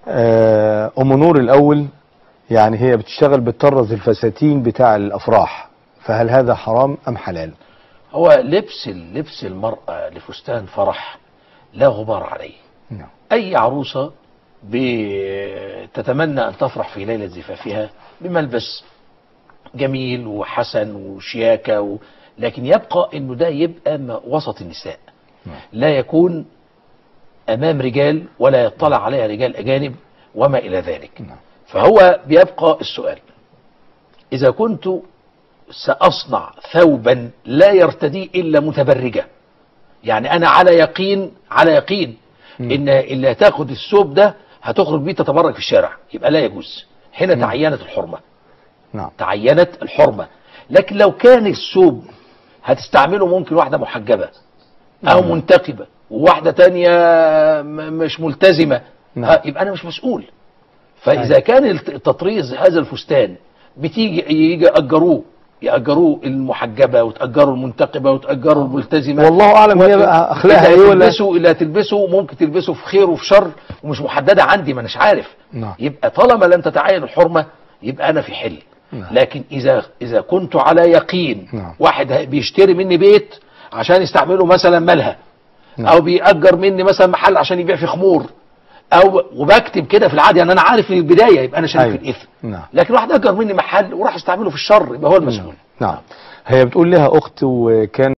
آه، ام نور الاول يعني هي بتشتغل بتطرز الفساتين بتاع الافراح فهل هذا حرام ام حلال هو لبس لبس المرأة لفستان فرح لا غبار عليه نعم أي عروسة بتتمنى أن تفرح في ليلة زفافها بملبس جميل وحسن وشياكة و... لكن يبقى أنه ده يبقى م- وسط النساء نعم. لا يكون أمام رجال ولا يطلع عليها رجال أجانب وما إلى ذلك نعم. فهو بيبقى السؤال إذا كنت سأصنع ثوبا لا يرتديه إلا متبرجة يعني أنا على يقين على يقين إن اللي هتاخد الثوب ده هتخرج بيه تتبرج في الشارع يبقى لا يجوز هنا تعينت الحرمة نعم تعينت الحرمة لكن لو كان الثوب هتستعمله ممكن واحدة محجبة أو نعم. منتقبة وواحدة تانية م- مش ملتزمة نعم. آه، يبقى أنا مش مسؤول فإذا أيوة. كان الت- التطريز هذا الفستان بتيجي يجي يأجروه يأجروه المحجبة وتأجروا المنتقبة وتأجروا الملتزمة والله اعلم هي بقى اخلاقها ايه اللي ولا هتلبسه اللي هتلبسه ممكن تلبسه في خير وفي شر ومش محددة عندي ما اناش عارف نعم يبقى طالما لم تتعين الحرمة يبقى أنا في حل نعم. لكن إذا إذا كنت على يقين نعم. واحد ه- بيشتري مني بيت عشان يستعمله مثلا ملهى نعم. أو بيأجر مني مثلا محل عشان يبيع فيه خمور أو وبكتب كده في العادة يعني أنا عارف في البداية يبقى أنا شريك أيوة. في الإثم نعم لكن واحد أجر مني محل وراح يستعمله في الشر يبقى هو المسؤول نعم هي بتقول لها اخت وكان